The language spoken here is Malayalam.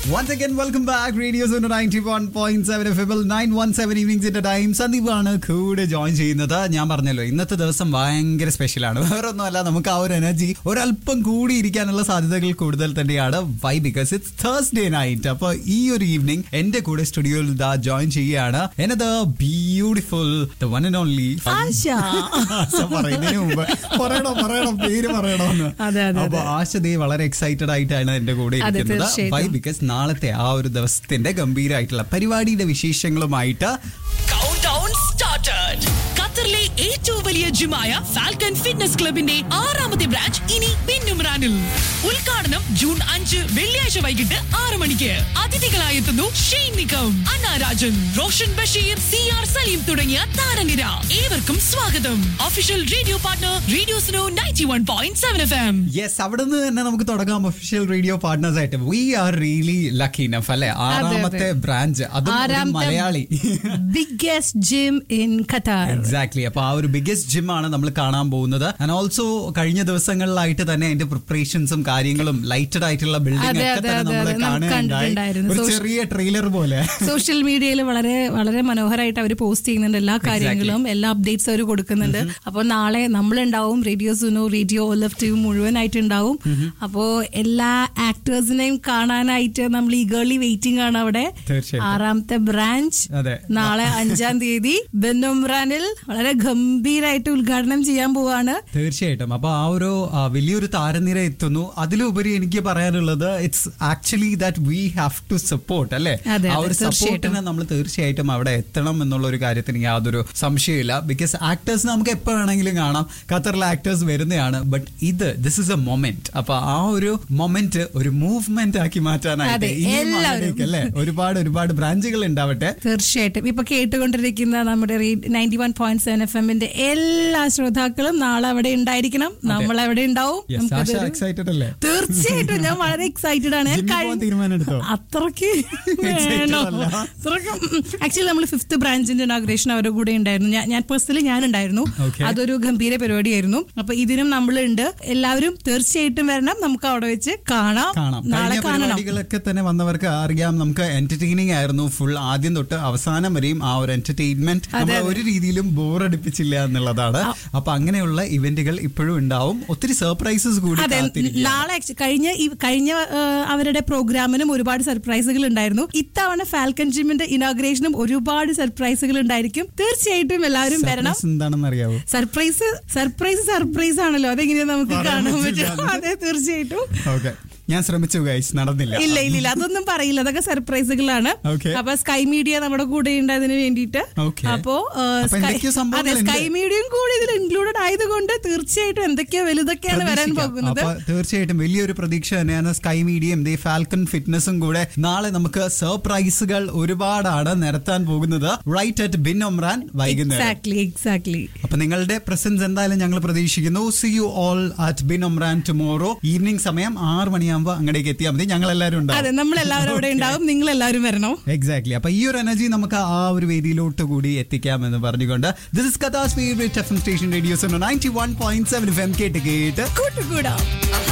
Once again, welcome back. Radio Zone 91.7 FM 917 ഈവനിങ്സിന്റെ ടൈം സന്ദീപാണ് കൂടെ ജോയിൻ ചെയ്യുന്നത് ഞാൻ പറഞ്ഞല്ലോ ഇന്നത്തെ ദിവസം ഭയങ്കര സ്പെഷ്യലാണ് വേറെ ഒന്നുമല്ല നമുക്ക് ആ ഒരു എനർജി ഒരല്പം കൂടി ഇരിക്കാനുള്ള സാധ്യതകൾ കൂടുതൽ തന്നെയാണ് why because it's Thursday night അപ്പൊ ഈ ഒരു ഈവനിങ് എന്റെ കൂടെ സ്റ്റുഡിയോയിൽ ഇതാ ജോയിൻ ചെയ്യുകയാണ് എന്നത് beautiful the one and only Asha Asha പറയുന്നതിന് മുമ്പ് പറയണോ പറയണോ പേര് പറയണോന്ന് അതെ, അതെ, അപ്പൊ ആശ ദേ വളരെ എക്സൈറ്റഡ് ആയിട്ടാണ് എന്റെ കൂടെ അതെ, ഇരിക്കുന്നത് തീർച്ചയായിട്ടും. വൈ ബിക്കോസ് നാളത്തെ ആ ഒരു ദിവസത്തിന്റെ ഗംഭീരമായിട്ടുള്ള പരിപാടിയുടെ വിശേഷങ്ങളുമായിട്ട് കൗണ്ട് ഡൗൺ സ്റ്റാർട്ടഡ് ഖത്തറിലെ ഏറ്റവും വലിയ ജിമായ ഫാൽക്കൺ ഫിറ്റ്നസ് ക്ലബിന്റെ ആറാമത്തെ ബ്രാഞ്ച് ഇനി പിന്നുമ്രാനിൽ ഉദ്ഘാടനം ജൂൺ അഞ്ച് വെള്ളിയാഴ്ച വൈകിട്ട് ആറ് മണിക്ക് അതിഥികളായി എത്തുന്നു ഷെയ്ൻ നിക്കം അന്ന രാജൻ റോഷൻ ബഷീർ സി ആർ സലീം തുടങ്ങിയ താരനിര ഏവർക്കും സ്വാഗതം official radio partner radio Suno ninety one point seven F M yes അവിടെ നിന്ന് തന്നെ നമുക്ക് തുടങ്ങാം ഒഫീഷ്യൽ റേഡിയോ പാർട്ട്നേഴ്സ് ആയിട്ട് we are really lucky enough അല്ലെ ആറാമത്തെ ബ്രാഞ്ച് അതും ഒരു ആറാമത്തെ Malayali biggest gym in Qatar exactly അപ്പൊ ആ ഒരു ബിഗ്ഗസ്റ്റ് ജിം ആണ് നമ്മൾ കാണാൻ പോകുന്നത് ആൻഡ് ഓൾസോ കഴിഞ്ഞ ദിവസങ്ങളിലായിട്ട് തന്നെ അതിന്റെ പ്രിപ്പറേഷൻസും കാര്യങ്ങളും ലൈറ്റഡ് ആയിട്ടുള്ള ബിൽഡിംഗ് അതെ, ഒക്കെ അതെ, തന്നെ അതെ, നമ്മൾ അതെ. നമുക്ക് കാണുകയുണ്ടായി കണ്ടിട്ടുണ്ടായിരുന്നു. ഒരു Social- ചെറിയ ട്രെയിലർ പോലെ സോഷ്യൽ മീഡിയയിൽ വളരെ വളരെ മനോഹരമായിട്ട് അവർ പോസ്റ്റ് ചെയ്യുന്നുണ്ട് എല്ലാ കാര്യങ്ങളും എല്ലാ അപ്ഡേറ്റ്സ് അവർ കൊടുക്കുന്നുണ്ട് അപ്പോൾ നാളെ നമ്മളുണ്ടാവും radio Suno radio Olive team മുഴുവനായിട്ട് ഉണ്ടാവും അപ്പോൾ എല്ലാ ആക്ടേഴ്സിനെയും കാണാനായിട്ട് നമ്മൾ ഈ ഗേളി വെയിറ്റിംഗ് ആണ് അവിടെ തീർച്ചയായിട്ടും. ആറാമത്തെ ബ്രാഞ്ച് അതെ. നാളെ അഞ്ചാം തീയതി ബെന്നുംറാനിൽ വളരെ ഗംഭീരായിട്ട് ഉദ്ഘാടനം ചെയ്യാൻ പോവാണ് തീർച്ചയായിട്ടും അപ്പൊ ആ ഒരു ആ, വലിയൊരു താരനിര എത്തുന്നു അതിലുപരി എനിക്ക് പറയാനുള്ളത് it's actually that we have to support അല്ലെ അതെ, ആ അതെ, ഒരു തീർച്ചയായിട്ടും. സപ്പോർട്ടിന് നമ്മൾ തീർച്ചയായിട്ടും അവിടെ എത്തണം എന്നുള്ള ഒരു കാര്യത്തിന് യാതൊരു സംശയമില്ല ബിക്കോസ് ആക്ടേഴ്സ് നമുക്ക് എപ്പോ വേണമെങ്കിലും കാണാം ഖത്തറിലെ ആക്ടേഴ്സ് വരുന്നതാണ് ബട്ട് ഇത് ദിസ് ഇസ് എ മൊമെന്റ് അപ്പൊ ആ ഒരു മൊമെന്റ് ഒരു മൂവ്മെന്റ് ആക്കി മാറ്റാനായിട്ട് അതെ, ഇനിയും എല്ലാവരും. അങ്ങനെയൊക്കെ അല്ലേ ഒരുപാട് ഒരുപാട് ബ്രാഞ്ചുകൾ ഉണ്ടാവട്ടെ തീർച്ചയായിട്ടും ഇപ്പൊ കേട്ടുകൊണ്ടിരിക്കുന്ന നമ്മുടെ ninety one point seven F എമ്മിന്റെ എല്ലാ ശ്രോതാക്കളും നാളെ അവിടെ ഉണ്ടായിരിക്കണം നമ്മൾ അവിടെ ഉണ്ടാവും Yes, നമുക്കതൊരു- ആശ excited അല്ലേ? തീർച്ചയായിട്ടും ഞാൻ വളരെ എക്സൈറ്റഡ് ആണ് ഞാൻ ജിമ്മിൽ പോകാൻ കഴി- തീരുമാനം എടുത്തോ? അത്രക്ക് Excited വേണോ അല്ല. ആക്ച്വലി നമ്മൾ ഫിഫ്ത് ബ്രാഞ്ചിന്റെ ഇനാഗ്രേഷൻ അവരുടെ കൂടെ ഉണ്ടായിരുന്നു ഞാൻ- ഞാൻ പേഴ്സണലി ഞാൻ ഉണ്ടായിരുന്നു Okay. അതൊരു ഗംഭീര പരിപാടിയായിരുന്നു അപ്പൊ ഇതിനും നമ്മളുണ്ട് എല്ലാവരും തീർച്ചയായിട്ടും വരണം നമുക്ക് അവിടെ വെച്ച് കാണാം കാണാം നാളെ കഴിഞ്ഞ കാണണം പരിപാടികളൊക്കെ തന്നെ വന്നവർക്ക് അറിയാം നമുക്ക് എന്റർടൈനിങ് ആയിരുന്നു ഫുൾ ആദ്യം തൊട്ട് അവസാനം വരെയും ആ ഒരു എന്റർടൈൻമെന്റ് നമ്മൾ ഒരു രീതിയിലും ബോർ അടിപ്പിച്ചില്ല എന്നുള്ളതാണ് അപ്പൊ അങ്ങനെയുള്ള ഇവന്റുകൾ ഇപ്പോഴും ഉണ്ടാവും ഒത്തിരി സർപ്രൈസസ് കൂടി അതെ കാത്തിരിക്കുകയാണ്. നാളെ actu- കഴിഞ്ഞ ഈ- കഴിഞ്ഞ ആ, അവരുടെ പ്രോഗ്രാമിനും ഒരുപാട് സർപ്രൈസുകൾ ഉണ്ടായിരുന്നു ഇത്തവണ ഫാൽക്കൺ ജിമ്മിന്റെ ഇനോഗ്രേഷനും ഒരുപാട് സർപ്രൈസുകൾ ഉണ്ടായിരിക്കും തീർച്ചയായിട്ടും എല്ലാവരും വരണം Surprise എന്താണെന്ന് അറിയാവോ സർപ്രൈസ് സർപ്രൈസ് സർപ്രൈസ് ആണല്ലോ അതെങ്ങനെയാ നമുക്ക് പറയാൻ കാണാൻ പറ്റില്ല. പറ്റും അതെ തീർച്ചയായിട്ടും ഓക്കെ ഞാൻ ശ്രമിച്ചു ഗൈസ് നടന്നില്ല ഇല്ല ഇല്ല ഇല്ല അതൊന്നും പറയില്ല അതൊക്കെ സർപ്രൈസുകളാണ് Okay. അപ്പൊ സ്കൈ മീഡിയ നമ്മുടെ കൂടെ ഉണ്ട് അതിന് വേണ്ടിയിട്ട് Okay. അപ്പോ ആ, അപ്പൊ Sky- എന്തൊക്കെയോ അതെ സംഭവങ്ങളുണ്ട്. സ്കൈ മീഡിയയും കൂടി ഇതിൽ ഇൻക്ലൂഡഡ് ആയതുകൊണ്ട് തീർച്ചയായിട്ടും എന്തൊക്കെയോ വലുതൊക്കെയാണ് വരാൻ പ്രതീക്ഷിക്കാം. പോകുന്നത് അപ്പൊ തീർച്ചയായിട്ടും വലിയൊരു പ്രതീക്ഷ തന്നെയാണ് സ്കൈ മീഡിയയും ദേ ഫാൽക്കൺ ഫിറ്റ്നസും കൂടെ നാളെ നമുക്ക് സർപ്രൈസുകൾ ഒരുപാടാണ് നിരത്താൻ പോകുന്നത് റൈറ്റ് അറ്റ് ബിൻ ഒമ്രാൻ വൈകുന്നേരം എക്സാക്ട്ലി എക്സാക്ട്ലി അപ്പൊ നിങ്ങളുടെ പ്രസൻസ് എന്തായാലും ഞങ്ങൾ പ്രതീക്ഷിക്കുന്നു see you all at Bin Omran tomorrow evening സമയം ആറ് മണിയാകുമ്പോൾ അങ്ങടേക്ക് എത്തിയാൽ മതി ഞങ്ങൾ എല്ലാവരും അതെ ഉണ്ടാവും നമ്മൾ എല്ലാവരും അവിടെ ഉണ്ടാവും നിങ്ങൾ എല്ലാവരും വരണം എക്സാക്ട്ലി അപ്പൊ ഈ ഒരു എനർജി നമുക്ക് ആ ഒരു വേദിയിലോട്ട് കൂടി എത്തിക്കാം എന്ന് പറഞ്ഞുകൊണ്ട് this is Qatar's favourite F M station radio's ninety one point seven F M കേട്ട് കേട്ട് കൂട്ടുകൂടാം